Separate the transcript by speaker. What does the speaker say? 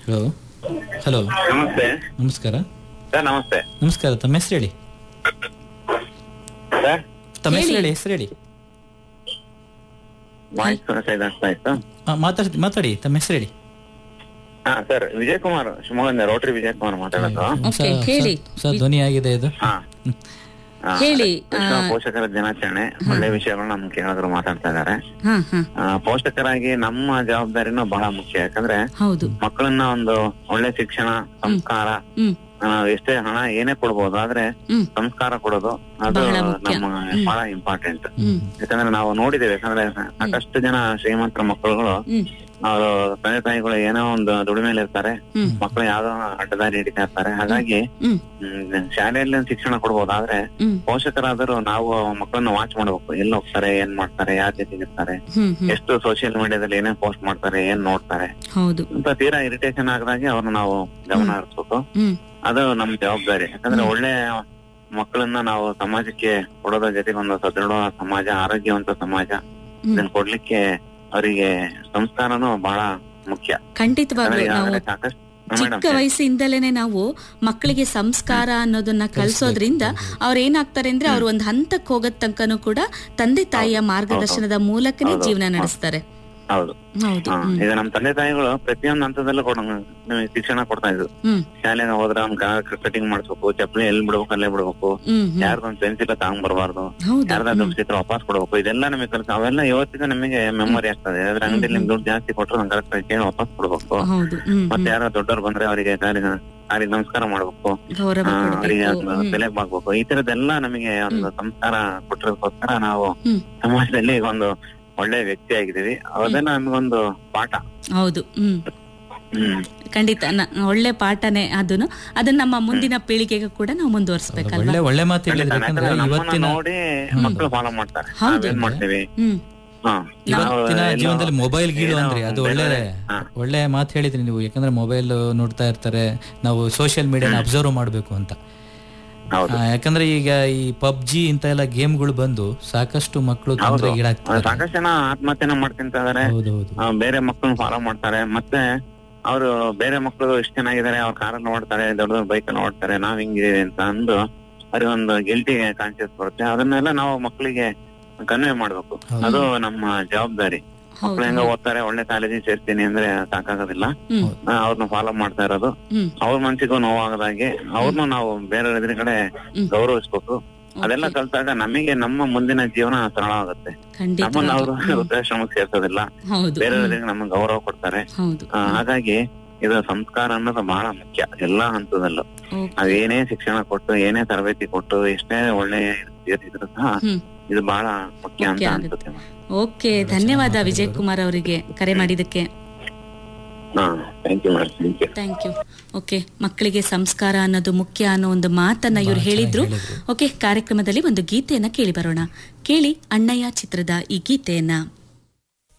Speaker 1: Hello hello
Speaker 2: ನಮಸ್ತೆ
Speaker 1: ನಮಸ್ಕಾರ
Speaker 2: sir ನಮಸ್ತೆ
Speaker 1: ನಮಸ್ಕಾರ ತಮ್ಮ ಹೆಸರು ಹೇಳಿ
Speaker 2: ಸರ್
Speaker 1: ತಮ್ಮ ಹೆಸರು ಹೇಳಿ ಹೆಸರು ಹೇಳಿ
Speaker 2: ವಾಯ್ಸ್ ಸೈಡ್ ಆಗ್ತಾ ಇತ್ತು
Speaker 1: ಆ, ಮಾತಾಡ್ ಮಾತಾಡಿ ತಮ್ಮ ಹೆಸರು ಹೇಳಿ
Speaker 2: ಹಾ ಸರ್ ವಿಜಯ್ ಕುಮಾರ್ ಶಿವಮೊಗ್ಗದಿಂದ ರೋಟರಿ ವಿಜಯ್ ಕುಮಾರ್ ಮಾತಾಡೋದು
Speaker 3: Okay, ಹೇಳಿ.
Speaker 1: ಸರ್ ಧ್ವನಿ ಆಗಿದೆ ಇದು
Speaker 2: ಹಾ ಹಾ,
Speaker 3: ಹೇಳಿ,
Speaker 2: ವಿಶ್ವ ಪೋಷಕರ ದಿನಾಚರಣೆ ಒಳ್ಳೆ ವಿಷಯಗಳು ನಮ್ ಕೇಳಿದ್ರು ಮಾತಾಡ್ತಾ ಇದಾರೆ
Speaker 3: ಹಾ ಹಾ
Speaker 2: ಆ, ಪೋಷಕರಾಗಿ ನಮ್ಮ ಜವಾಬ್ದಾರಿನೂ ಬಹಳ ಮುಖ್ಯ ಯಾಕಂದ್ರೆ
Speaker 3: ಹೌದು
Speaker 2: ಮಕ್ಕಳನ್ನ ಒಂದು ಒಳ್ಳೆ ಶಿಕ್ಷಣ ಸಂಸ್ಕಾರ
Speaker 3: ಹ್ಮ್
Speaker 2: ನಾವು ಎಷ್ಟೇ ಹಣ ಏನೇ ಕೊಡ್ಬೋದು ಆದ್ರೆ
Speaker 3: ಹ್ಮ್
Speaker 2: ಸಂಸ್ಕಾರ ಕೊಡೋದು ಅದು
Speaker 3: ಬಹಳ ಮುಖ್ಯ.
Speaker 2: ನಮ್ಮ ಬಹಳ ಇಂಪಾರ್ಟೆಂಟ್
Speaker 3: ಹ್ಮ್
Speaker 2: ಯಾಕಂದ್ರೆ ನಾವು ನೋಡಿದ್ದೇವೆ ಯಾಕಂದ್ರೆ ಸಾಕಷ್ಟು ಜನ ಶ್ರೀಮಂತರ ಮಕ್ಕಳುಗಳು
Speaker 3: ಹ್ಮ್
Speaker 2: ಅವರು ತಂದೆ ತಾಯಿಗಳು ಏನೋ ಒಂದು ದುಡಿಮೆಯಲ್ಲಿ ಇರ್ತಾರೆ
Speaker 3: ಹ್ಮ್
Speaker 2: ಮಕ್ಕಳು ಯಾವ್ದೋ ಅಡ್ಡದಾರಿ ಹಿಡಿತಾ ಇರ್ತಾರೆ ಹಾಗಾಗಿ
Speaker 3: ಹ್ಮ್
Speaker 2: ಹ್ಮ್, ಶಾಲೆಯಲ್ಲಿ ಒಂದು ಶಿಕ್ಷಣ ಕೊಡ್ಬೋದು ಆದ್ರೆ
Speaker 3: ಹ್ಮ್
Speaker 2: ಪೋಷಕರಾದರೂ ನಾವು ಮಕ್ಕಳನ್ನ ವಾಚ್ ಮಾಡ್ಬೇಕು ಎಲ್ಲಿ ಹೋಗ್ತಾರೆ ಏನ್ ಮಾಡ್ತಾರೆ ಯಾರ ಜೊತೆಗೆ ಇರ್ತಾರೆ
Speaker 3: ಹ್ಮ್ ಹ್ಮ್
Speaker 2: ಎಷ್ಟು ಸೋಷಿಯಲ್ ಮೀಡಿಯಾದಲ್ಲಿ ಏನೇನ್ ಪೋಸ್ಟ್ ಮಾಡ್ತಾರೆ ಏನ್ ನೋಡ್ತಾರೆ
Speaker 3: ಹೌದು
Speaker 2: ಅಂತ ತೀರಾ ಇರಿಟೇಷನ್ ಆಗದಾಗೆ ಅವ್ರನ್ನ ನಾವು ಗಮನ ಹರಿಸ್ಬೇಕು
Speaker 3: ಹ್ಮ್
Speaker 2: ಅದು ನಮ್ ಜವಾಬ್ದಾರಿ ಯಾಕಂದ್ರೆ ಒಳ್ಳೆ ಮಕ್ಕಳನ್ನ ನಾವು ಸಮಾಜಕ್ಕೆ ಕೊಡೋದ್ರ ಜೊತೆಗೆ ಒಂದು ಸದೃಢ ಸಮಾಜ ಆರೋಗ್ಯವಂತ ಸಮಾಜ
Speaker 3: ಹ್ಮ್
Speaker 2: ಇದನ್ನ ಕೊಡ್ಲಿಕ್ಕೆ ಅವರಿಗೆ ಸಂಸ್ಕಾರನು ಬಹಳ ಮುಖ್ಯ
Speaker 3: ಖಂಡಿತವಾಗ್ಲೂ
Speaker 2: ಯಾಕಂದ್ರೆ
Speaker 3: ನಾವು
Speaker 2: ಈಗಾಗಲೇ ಸಾಕಷ್ಟು ಮೇಡಮ್
Speaker 3: ಚಿಕ್ಕ ವಯಸ್ಸಿಂದಲೇನೆ ನಾವು ಮಕ್ಕಳಿಗೆ ಸಂಸ್ಕಾರ ಅನ್ನೋದನ್ನ ಕಲಿಸೋದ್ರಿಂದ ಅವ್ರ ಏನಾಗ್ತಾರೆ ಅಂದ್ರೆ ಅವ್ರು ಒಂದ್ ಹಂತಕ್ಕೆ ಹೋಗೋದ್ ತನಕನೂ ಕೂಡ ತಂದೆ ತಾಯಿಯ ಮಾರ್ಗದರ್ಶನದ ಮೂಲಕನೇ ಜೀವನ ನಡೆಸ್ತಾರೆ
Speaker 2: ಹೌದು
Speaker 3: ಹೌದು
Speaker 2: ಹಾ,
Speaker 3: ಹ್ಮ್
Speaker 2: ಈಗ ನಮ್ ತಂದೆ ತಾಯಿಗಳು ಪ್ರತಿಯೊಂದು ಹಂತದಲ್ಲೂ ಕೊಡ ನಮ್ಗೆ ಶಿಕ್ಷಣ ಕೊಡ್ತಾ ಇದ್ರು
Speaker 3: ಹ್ಮ್
Speaker 2: ಶಾಲೆಗೆ ಹೋದ್ರೆ ಅವ್ನ ಕಟಿಂಗ್ ಮಾಡಿಸ್ಬೇಕು ಚಪ್ಪಲಿ ಎಲ್ಲಿ ಬಿಡ್ಬೇಕು ಅಲ್ಲೇ ಬಿಡ್ಬೇಕು
Speaker 3: ಹ್ಮ್ ಹ್ಮ್
Speaker 2: ಯಾರ್ದೊಂದ್ ಪೆನ್ಸಿಲ್ ತಗೊಂಡ್ ಬರಬಾರ್ದು
Speaker 3: ಹೌದು
Speaker 2: ಯಾರ್ದಾದ್ರು ದುಡ್ಡು ವಾಪಸ್ ಕೊಡ್ಬೇಕು ಇದೆಲ್ಲ ನಮಗೆ ಕಲಿಸ ಅವೆಲ್ಲ ಇವತ್ತಿಗೂ ನಮಗೆ ಮೆಮೊರಿ ಆಗ್ತದೆ ಅದ್ರ ಅಂಗಡಿಯಲ್ಲಿ ನಿಮ್ ದುಡ್ಡು ಜಾಸ್ತಿ ಕೊಟ್ರು ನಂಗೆ ಕರೆಕ್ಟ್ ಕೇಳಿ ವಾಪಸ್ ಕೊಡ್ಬೇಕು
Speaker 3: ಹೌದು ಹ್ಮ್
Speaker 2: ಮತ್ತೆ ಯಾರೋ ದೊಡ್ಡವ್ರು ಬಂದ್ರೆ ಅವರಿಗೆ ಕಾರಿಗೆ ಕಾರಿಗೆ ನಮಸ್ಕಾರ ಮಾಡ್ಬೇಕು
Speaker 3: ಗೌರವ
Speaker 2: ಆ, ಅವರಿಗೆ
Speaker 3: ಕೊಡ್ಬೇಕು ಹ್ಮ್.
Speaker 2: ಬೆಲೆ ಬಾಗ್ಬೇಕು ಈ ತರದೆಲ್ಲ ನಮಗೆ ಒಂದು ಸಂಸ್ಕಾರ ಕೊಟ್ಟಿರೋದಕ್ಕೋಸ್ಕರ ನಾವು
Speaker 3: ಹ್ಮ್.
Speaker 2: ಸಮಾಜದಲ್ಲಿ ಈಗ ಒಂದು ಒಳ್ಳೆ ವ್ಯಕ್ತಿ ಆಗಿದ್ದೀವಿ ಅದೆಲ್ಲ ನಮಗೊಂದು ಪಾಠ
Speaker 3: ಹೌದು ಹ್ಮ್
Speaker 2: ಹ್ಮ್
Speaker 3: ಖಂಡಿತ ನ- ಒಳ್ಳೆ ಪಾಠನೇ ಅದನ್ನು ಅದನ್ನ ನಮ್ಮ ಮುಂದಿನ ಪೀಳಿಗೆಗೂ ಕೂಡ ನಾವು ಮುಂದುವರಿಸ್ಬೇಕಲ್ವಾ
Speaker 1: ಒಳ್ಳೆ ಒಳ್ಳೆ ಮಾತು ಹೇಳಿದ್ರೆ
Speaker 2: ಖಂಡಿತ.
Speaker 1: ಯಾಕಂದ್ರೆ
Speaker 2: ಯಾಕಂದ್ರೆ ನಮ್ಮನ್ನ
Speaker 1: ಇವತ್ತಿನ
Speaker 2: ನೋಡಿ ಮಕ್ಕಳು ಫಾಲೋ ಮಾಡ್ತಾರೆ
Speaker 3: ಹೌದು.
Speaker 2: ನಾವೇನ್ ಮಾಡ್ತೀವಿ
Speaker 3: ಹ್ಮ್
Speaker 2: ಹಾ
Speaker 1: ಇವತ್ತಿನ
Speaker 2: ನಾವು ಎಲ್ಲೋ
Speaker 1: ಜೀವನದಲ್ಲಿ ಮೊಬೈಲ್ ಗೀಳು
Speaker 2: ಏನೋ
Speaker 1: ಅಂದ್ರೆ ಅದು
Speaker 2: ಬೇರೆ-
Speaker 1: ಒಳ್ಳೆ
Speaker 2: ಹಾ.
Speaker 1: ಒಳ್ಳೆ ಮಾತು ಹೇಳಿದ್ರಿ ನೀವು ಯಾಕಂದ್ರೆ ಮೊಬೈಲ್ ನೋಡ್ತಾ ಇರ್ತಾರೆ ನಾವು ಸೋಷಿಯಲ್ ಮೀಡಿಯಾನ ಅಬ್ಸರ್ವ್ ಮಾಡಬೇಕು ಅಂತ
Speaker 2: ಹೌದು
Speaker 1: ಆ, ಯಾಕಂದ್ರೆ ಈಗ ಈ ಪಬ್ಜಿ ಇಂತ ಎಲ್ಲ ಗೇಮ್ಗಳು ಬಂದು ಸಾಕಷ್ಟು ಮಕ್ಕಳು ತೊಂದರೆ
Speaker 2: ಹೌದು.
Speaker 1: ಈಡಾಗ್ತಾರೆ
Speaker 2: ಸಾಕಷ್ಟು ಜನ ಆತ್ಮಹತ್ಯೆನ ಮಾಡ್ಕೊಂತ ಇದಾರೆ
Speaker 1: ಹೌದೌದು
Speaker 2: ಆ, ಬೇರೆ ಮಕ್ಕಳನ್ನ ಫಾಲೋ ಮಾಡ್ತಾರೆ ಮತ್ತೆ ಅವರು ಬೇರೆ ಮಕ್ಕಳು ಎಷ್ಟು ಚೆನ್ನಾಗಿದ್ದಾರೆ ಅವ್ರ ಕಾರಲ್ಲಿ ಓಡ್ತಾರೆ ದೊಡ್ಡ ದೊಡ್ಡ ಬೈಕ್ ಅಲ್ಲಿ ಓಡ್ತಾರೆ ನಾವ್ ಹಿಂಗಿದೀವಿ ಅಂತ ಅಂದು ಅವ್ರಿಗೆ ಒಂದು ಗಿಲ್ಟಿ ಕಾನ್ಶಿಯಸ್ ಬರುತ್ತೆ ಅದನ್ನೆಲ್ಲ ನಾವು ಮಕ್ಕಳಿಗೆ ಕನ್ವೆ ಮಾಡ್ಬೇಕು
Speaker 1: ಹೌದು.
Speaker 2: ಅದು ನಮ್ಮ ಜವಾಬ್ದಾರಿ ಮಕ್ಳು
Speaker 3: ಹೌದು
Speaker 2: ಹೆಂಗ ಓದ್ತಾರೆ ಒಳ್ಳೆ ಕಾಲೇಜಿಗೆ ಸೇರ್ತೀನಿ ಅಂದ್ರೆ ಸಾಕಾಗೋದಿಲ್ಲ
Speaker 3: ಹ್ಮ್
Speaker 2: ಆ, ಅವ್ರನ್ನ ಫಾಲೋ ಮಾಡ್ತಾ ಇರೋದು
Speaker 3: ಹ್ಮ್
Speaker 2: ಅವ್ರ ಮನ್ಸಿಗೂ ನೋವಾಗದಾಗೆ ಅವ್ರನ್ನು ನಾವು ಬೇರೆ ಎದುರು ಕಡೆ
Speaker 3: ಹ್ಮ್.
Speaker 2: ಗೌರವಿಸ್ಬೇಕು ಅದೆಲ್ಲ ಕಲ್ತಾಗ ನಮಗೆ ನಮ್ಮ ಮುಂದಿನ ಜೀವನ ಸರಳ ಆಗುತ್ತೆ
Speaker 3: ಖಂಡಿತ
Speaker 2: ನಮ್ಮನ್ನ ಅವರು ವೃದ್ಧಾಶ್ರಮಕ್ಕೆ ಸೇರ್ಸೋದಿಲ್ಲ
Speaker 3: ಹೌದು
Speaker 2: ಬೇರೆ
Speaker 3: ಹ್ಮ್.
Speaker 2: ನಮಗೆ ಗೌರವ ಕೊಡ್ತಾರೆ
Speaker 3: ಹೌದು
Speaker 2: ಆ, ಹಾಗಾಗಿ ಇದು ಸಂಸ್ಕಾರ ಅನ್ನೋದು ಬಹಳ ಮುಖ್ಯ ಎಲ್ಲಾ ಹಂತದಲ್ಲೂ
Speaker 3: ಓಕೆ.
Speaker 2: ನಾವೇನೇ ಶಿಕ್ಷಣ ಕೊಟ್ಟು ಏನೇ ತರಬೇತಿ ಕೊಟ್ಟು ಎಷ್ಟೇ ಒಳ್ಳೆ ಇದ್ರು ಸಹ
Speaker 3: ಹ್ಮ್.
Speaker 2: ಇದು ಬಹಳ ಮುಖ್ಯ ಅಂತ
Speaker 3: ಮುಖ್ಯ ಆಗುತ್ತೆ.
Speaker 2: ಅನ್ಸುತ್ತೆ
Speaker 3: ಓಕೆ ಧನ್ಯವಾದ ವಿಜಯ್ ಕುಮಾರ್ ಅವರಿಗೆ ಕರೆ ಮಾಡಿದ್ದಕ್ಕೆ
Speaker 2: ಹಾ thank you madam thank you
Speaker 3: thank you okay ಮಕ್ಕಳಿಗೆ ಸಂಸ್ಕಾರ ಅನ್ನೋದು ಮುಖ್ಯ ಅನ್ನೋ ಒಂದು ಮಾತನ್ನ ಇವ್ರು ಹೇಳಿದ್ರು ಓಕೆ ಕಾರ್ಯಕ್ರಮದಲ್ಲಿ ಒಂದು ಗೀತೆಯನ್ನ ಕೇಳಿ ಬರೋಣ ಕೇಳಿ ಅಣ್ಣಯ್ಯ ಚಿತ್ರದ ಈ ಗೀತೆಯನ್ನ